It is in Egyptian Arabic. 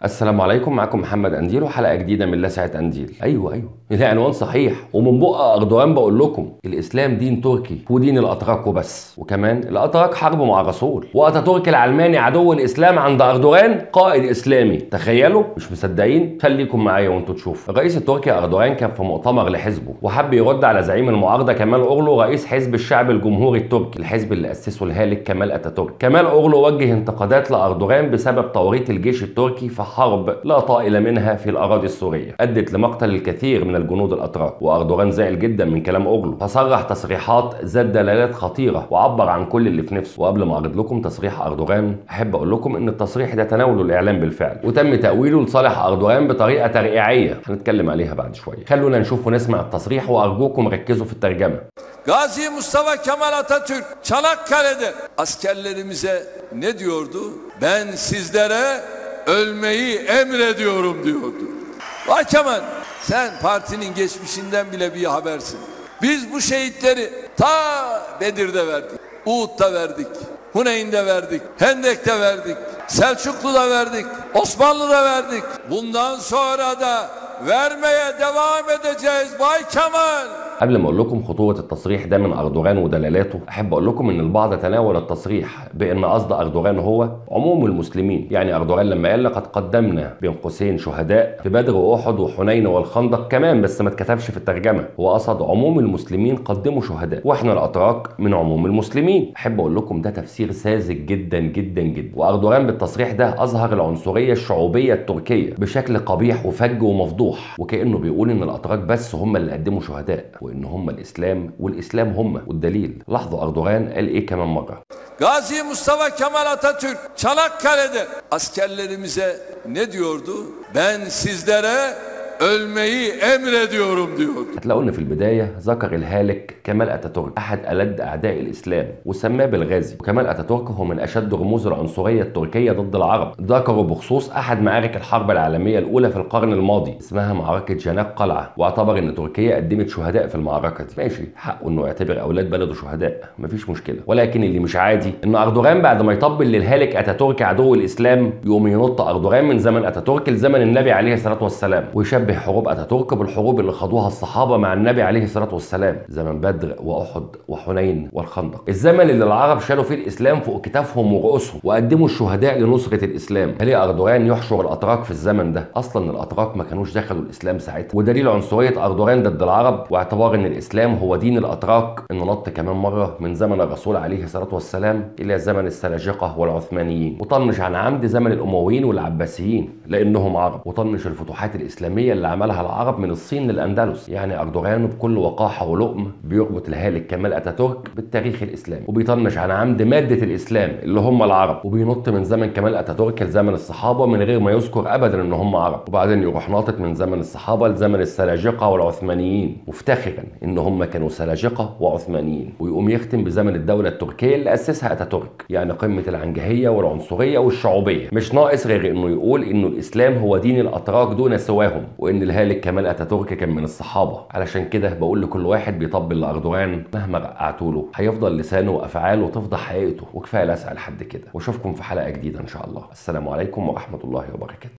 السلام عليكم معكم محمد انديل وحلقه جديده من لسعه انديل ايوه ايوه العنوان صحيح ومن بق اردوغان بقول لكم الاسلام دين تركي ودين الاتراك وبس وكمان الاتراك حاربوا مع الرسول واتاتورك العلماني عدو الاسلام عند اردوغان قائد اسلامي تخيلوا مش مصدقين خليكم معايا وانتوا تشوفوا الرئيس التركي اردوغان كان في مؤتمر لحزبه وحب يرد على زعيم المعارضه كمال اورلو رئيس حزب الشعب الجمهوري التركي الحزب اللي اسسه الهالك كمال اتاتورك كمال اورلو وجه انتقادات لاردوغان بسبب توريط الجيش التركي في حرب لا طائل منها في الاراضي السوريه ادت لمقتل الكثير من الجنود الاتراك واردوغان زعل جدا من كلام اورلو فصرح تصريحات ذات دلالات خطيره وعبر عن كل اللي في نفسه وقبل ما اعرض لكم تصريح اردوغان احب اقول لكم ان التصريح ده تناوله الاعلام بالفعل وتم تاويله لصالح اردوغان بطريقه ترقيعيه هنتكلم عليها بعد شويه خلونا نشوف ونسمع التصريح وارجوكم ركزوا في الترجمه Gazi Mustafa Kemal Atatürk Çanakkale'de askerlerimize ne diyordu? Ben sizlere ölmeyi emrediyorum diyordu. Vay Kemal sen partinin geçmişinden bile bir habersin. Biz bu şehitleri ta Bedir'de verdik. Uhud'da verdik. Huneyn'de verdik. Hendek'te verdik. Selçuklu'da verdik. Osmanlı'da verdik. Bundan sonra da vermeye devam edeceğiz Bay Kemal. قبل ما اقول لكم خطوره التصريح ده من اردوغان ودلالته احب اقول لكم ان البعض تناول التصريح بان قصد اردوغان هو عموم المسلمين يعني اردوغان لما قال لقد قدمنا بين قوسين شهداء في بدر واحد وحنين والخندق كمان بس ما اتكتبش في الترجمه هو قصد عموم المسلمين قدموا شهداء واحنا الاتراك من عموم المسلمين احب اقول لكم ده تفسير ساذج جدا جدا جدا واردوغان بالتصريح ده اظهر العنصريه الشعوبيه التركيه بشكل قبيح وفج ومفضوح وكانه بيقول ان الاتراك بس هم اللي قدموا شهداء وان هم الاسلام والاسلام هم والدليل لاحظوا اردوغان قال ايه كمان مره Gazi Mustafa Kemal Atatürk Çanakkale'de askerlerimize ne diyordu? Ben sizlere ölmeyi emrediyorum diyordu. هتلاقوا ان في البدايه ذكر الهالك كمال اتاتورك احد الد اعداء الاسلام وسماه بالغازي وكمال اتاتورك هو من اشد رموز العنصريه التركيه ضد العرب ذكروا بخصوص احد معارك الحرب العالميه الاولى في القرن الماضي اسمها معركه جناق قلعه واعتبر ان تركيا قدمت شهداء في المعركه دي ماشي حقه انه يعتبر اولاد بلده شهداء مفيش مشكله ولكن اللي مش عادي ان اردوغان بعد ما يطبل للهالك اتاتورك عدو الاسلام يقوم ينط اردوغان من زمن اتاتورك لزمن النبي عليه الصلاه والسلام ويشبه حروب اتاتورك بالحروب اللي خاضوها الصحابه مع النبي عليه الصلاه والسلام زمن بدر واحد وحنين والخندق الزمن اللي العرب شالوا فيه الاسلام فوق كتافهم ورؤوسهم وقدموا الشهداء لنصره الاسلام هل اردوغان يحشر الاتراك في الزمن ده اصلا الاتراك ما كانوش دخلوا الاسلام ساعتها ودليل عنصريه اردوغان ضد العرب واعتبار ان الاسلام هو دين الاتراك انه نط كمان مره من زمن الرسول عليه الصلاه والسلام الى زمن السلاجقه والعثمانيين وطنش عن عمد زمن الامويين والعباسيين لانهم عرب وطنش الفتوحات الاسلاميه اللي عملها العرب من الصين للاندلس يعني اردوغان بكل وقاحه ولؤم بيربط الهالك كمال اتاتورك بالتاريخ الاسلامي وبيطنش عن عمد ماده الاسلام اللي هم العرب وبينط من زمن كمال اتاتورك لزمن الصحابه من غير ما يذكر ابدا ان هم عرب وبعدين يروح ناطط من زمن الصحابه لزمن السلاجقه والعثمانيين مفتخرا ان هم كانوا سلاجقه وعثمانيين ويقوم يختم بزمن الدوله التركيه اللي اسسها اتاتورك يعني قمه العنجهيه والعنصريه والشعوبيه مش ناقص غير انه يقول انه الاسلام هو دين الاتراك دون سواهم وان الهالك كمال اتاتورك كان من الصحابه علشان كده بقول لكل واحد بيطبل لاردوغان مهما رقعتوا له هيفضل لسانه وافعاله تفضح حقيقته وكفايه لسع لحد كده واشوفكم في حلقه جديده ان شاء الله السلام عليكم ورحمه الله وبركاته